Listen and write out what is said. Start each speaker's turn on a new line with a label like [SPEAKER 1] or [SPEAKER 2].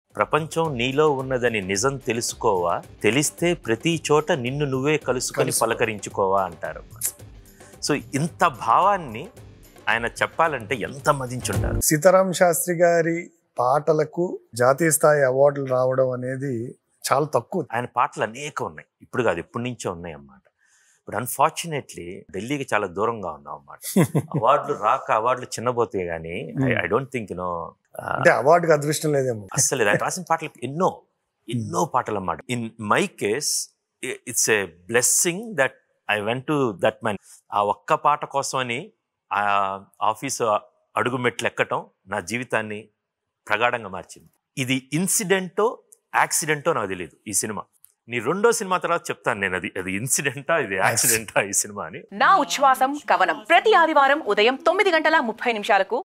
[SPEAKER 1] ప్రపంచం నీలో ఉన్నదని నిజం తెలుసుకోవా తెలిస్తే ప్రతి చోట నిన్ను నువ్వే కలుసుకొని
[SPEAKER 2] కలుసుకో.
[SPEAKER 1] పలకరించుకోవా అంటారు సో ఇంత భావాన్ని ఆయన చెప్పాలంటే ఎంత మదించుంటారు
[SPEAKER 2] సీతారాం శాస్త్రి గారి పాటలకు జాతీయ స్థాయి అవార్డులు రావడం అనేది చాలా తక్కువ
[SPEAKER 1] ఆయన పాటలు అనేక ఉన్నాయి ఇప్పుడు కాదు ఎప్పటి నుంచో ఉన్నాయి అన్నమాట ఇప్పుడు అన్ఫార్చునేట్లీ ఢిల్లీకి చాలా దూరంగా ఉన్నాం అన్నమాట అవార్డులు రాక అవార్డులు చిన్నబోతే గానీ ఐ డోంట్ థింక్ యూనో
[SPEAKER 2] అంటే అవార్డుకి అదృష్టం లేదేమో
[SPEAKER 1] అస్సలు లేదు. ఆయన రాసిన పాటలు ఎన్నో ఎన్నో పాటలు అన్నమాట in my case it's a blessing that I went to that man ఆ ఒక్క పాట కోసమని ఆ ఆఫీసు అడుగు మెట్లు ఎక్కటం నా జీవితాన్ని ప్రగాఢంగా మార్చింది ఇది ఇన్సిడెంటో యాక్సిడెంటో నాకు తెలియదు ఈ సినిమా నీ రెండో సినిమా తర్వాత చెప్తాను నేను అది అది ఇన్సిడెంటా ఇది యాక్సిడెంటా ఈ సినిమా అని
[SPEAKER 3] నా ఉచ్ఛ్వాసం కవనం ప్రతి ఆదివారం ఉదయం తొమ్మిది గంటల ముప్పై నిమిషాలకు